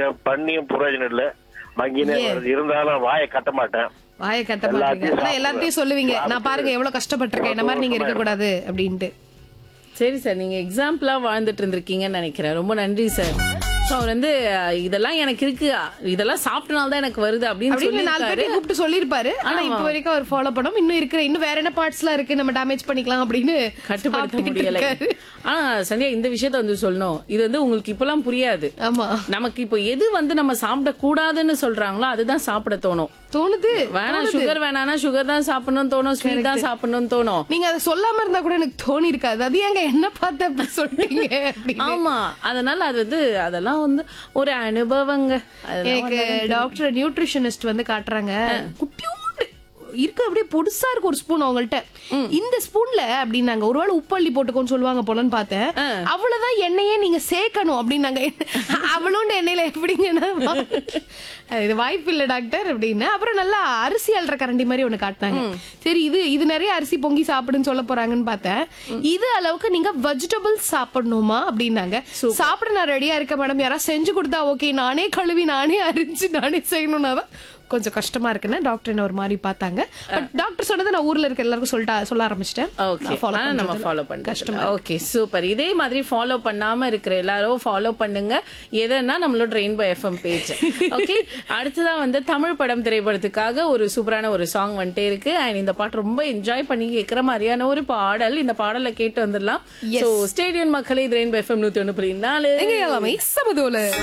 இருக்கேன் பண்ணியும் பிரயோஜனம் இல்ல மங்கினே ஏன்? வருது இருந்தாலும் வாயை கட்ட மாட்டேன் வாயை கட்ட மாட்டீங்க எல்லாத்தையும் ஆனா சாப்பிடுவேன். எல்லாத்தையும் சொல்லுவீங்க நான் பாருங்க எவ்வளவு கஷ்டப்பட்டிருக்கேன் இந்த மாதிரி நீங்க இருக்க கூடாது அப்படின்ட்டு சரி சார் நீங்க எக்ஸாம்பிளா வாழ்ந்துட்டு இருந்திருக்கீங்கன்னு நினைக்கிறேன் ரொம்ப நன்றி சார் ஸோ அவர் வந்து அஹ், இதெல்லாம் எனக்கு இருக்கு இதெல்லாம் சாப்பிட்டனால தான் எனக்கு வருது அப்படின்னு அப்படின்னு நாலு சொல்லி பேரை கூப்பிட்டு சொல்லிருப்பாரு ஆனா இப்ப வரைக்கும் அவர் ஃபாலோ பண்ணோம் இன்னும் இருக்கிற இன்னும் வேற என்ன பார்ட்ஸ் எல்லாம் இருக்கு நம்ம டேமேஜ் பண்ணிக்கலாம் அப்படின்னு கட்டுப்படுத்த சாப்பிட்டுக்கிட்டு முடியல இருக்காரு. ஆனா சந்தியா இந்த விஷயத்த வந்து சொல்லணும் இது வந்து உங்களுக்கு இப்பெல்லாம் புரியாது ஆமா நமக்கு இப்போ எது வந்து நம்ம சாப்பிட கூடாதுன்னு சொல்றாங்களோ அதுதான் சாப்பிட தோணும் தோணுது வேணாம் சுகர் வேணாம்னா சுகர் தான் சாப்பிடணும்னு தோணும் ஸ்வீட் தான் சாப்பிடணும்னு தோணும் நீங்க அதை சொல்லாம இருந்தா கூட எனக்கு தோணி இருக்காது அது ஏங்க என்ன பார்த்து அப்படி சொல்றீங்க அப்படின்னு. ஆமா அதனால அது வந்து அதெல்லாம் வந்து ஒரு அனுபவங்க அதெல்லாம் எனக்கு டாக்டர் நியூட்ரிஷனிஸ்ட் வந்து காட்டுறாங்க குட்டியோண்டு இருக்கு அப்படியே பொடுசா இருக்கு ஒரு ஸ்பூன் அவங்கள்ட்ட இந்த ஸ்பூன்ல அப்படின்னாங்க ஒருவேளை உப்பள்ளி போட்டுக்கோன்னு சொல்லுவாங்க போலன்னு பார்த்தேன் அவ்வளவுதான் எண்ணெயே நீங்க சேர்க்கணும் அப்படின்னாங்க அவளும் எண்ணெயில எப்படிங்கன்னா இது வாய்ப்பு இல்ல டாக்டர் அப்படின்னு அப்புறம் நல்லா அரிசி அல்ற கரண்டி மாதிரி ஒண்ணு காட்டினாங்க சரி இது இது நிறைய அரிசி பொங்கி சாப்பிடுன்னு சொல்ல போறாங்கன்னு பார்த்தேன் இது அளவுக்கு நீங்க வெஜிடபிள்ஸ் சாப்பிடணுமா அப்படின்னாங்க சாப்பிட நான் ரெடியா இருக்கேன் மேடம் யாராவது செஞ்சு கொடுத்தா ஓகே நானே கழுவி நானே அரிஞ்சு நானே செய்யணும்னா தான் கொஞ்சம் கஷ்டமா இருக்குன்னு டாக்டர் என்ன ஒரு மாதிரி பார்த்தாங்க பட் டாக்டர் சொன்னதை நான் ஊர்ல இருக்க எல்லாருக்கும் சொல்லிட்டா சொல்ல ஆரம்பிச்சிட்டேன் ஓகே follow நம்ம பண்றதுல ஃபாலோ பண்ண ஓகே சூப்பர் இதே மாதிரி ஃபாலோ பண்ணாம இருக்கிற எல்லாரும் ஃபாலோ பண்ணுங்க எதனா நம்மளோட ரெயின்போ எஃப்எம் பேஜ் ஓகே அடுத்ததான் வந்து தமிழ் படம் திரைப்படத்துக்காக ஒரு சூப்பரான ஒரு சாங் வந்துட்டே இருக்கு அண்ட் இந்த பாட்டு ரொம்ப என்ஜாய் பண்ணி கேட்கிற மாதிரியான ஒரு பாடல் இந்த பாடலை கேட்டு வந்துடலாம் ஸோ ஸ்டேடியம் மக்களே இது ரெயின்போ எஃப்எம் நூத்தி ஒன்று புள்ளி நாலு எங்க எல்லாமே சமதோல